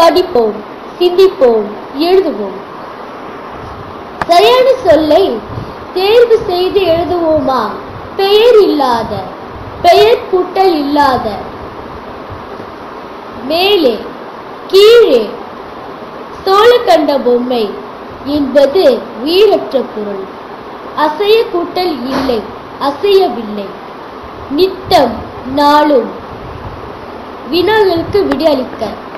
படிப்போம் சிந்திப்போம் எழுதுவோம் சரியான சொல்லை தேர்வு செய்து எழுதுவோமா பெயர் இல்லாத பெயர் கூட்டல் இல்லாத மேலே கீழே தோள கண்ட பொம்மை என்பது உயிரற்ற பொருள் அசைய கூட்டல் இல்லை அசையவில்லை நித்தம் நாளும் வினாக்களுக்கு விடையளிக்க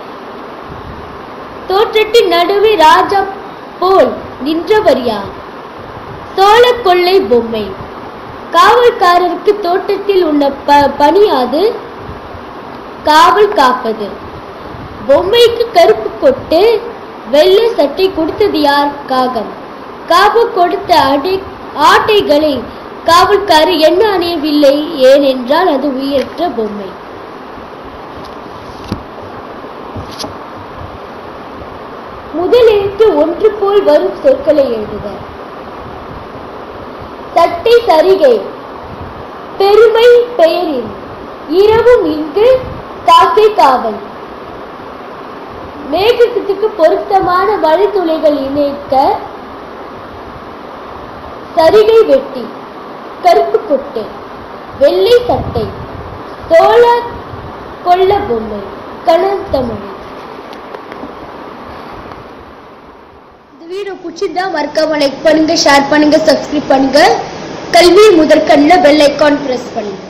தோற்றத்தின் நடுவே ராஜா போல் நின்றவர் யார் சோழ கொள்ளை பொம்மை காவல்காரருக்கு தோட்டத்தில் உள்ள ப பணியாது காவல் காப்பது பொம்மைக்கு கருப்பு கொட்டு வெள்ளை சட்டை கொடுத்தது யார் காகம் காகம் கொடுத்த அடை ஆட்டைகளை காவல்காரர் என்ன அணியவில்லை ஏனென்றால் அது உயிரற்ற பொம்மை முதல் எழுத்து ஒன்று போல் வரும் சொற்களை எழுதுக சட்டை சரிகை பெருமை பெயரில் இரவும் இங்கு காக்கை காவல் மேகத்துக்கு பொருத்தமான வழித்துளைகள் இணைக்க சரிகை வெட்டி கருப்பு கொட்டை வெள்ளை சட்டை சோழ கொள்ள பொம்மை கணத்தமிழ் இந்த வீடியோ பிடிச்சிருந்தா மறக்காம லைக் பண்ணுங்க ஷேர் பண்ணுங்க சப்ஸ்கிரைப் பண்ணுங்க கல்வி முதற்கண்ணில் பெல் ஐக்கான் பிரஸ் பண்ணுங்க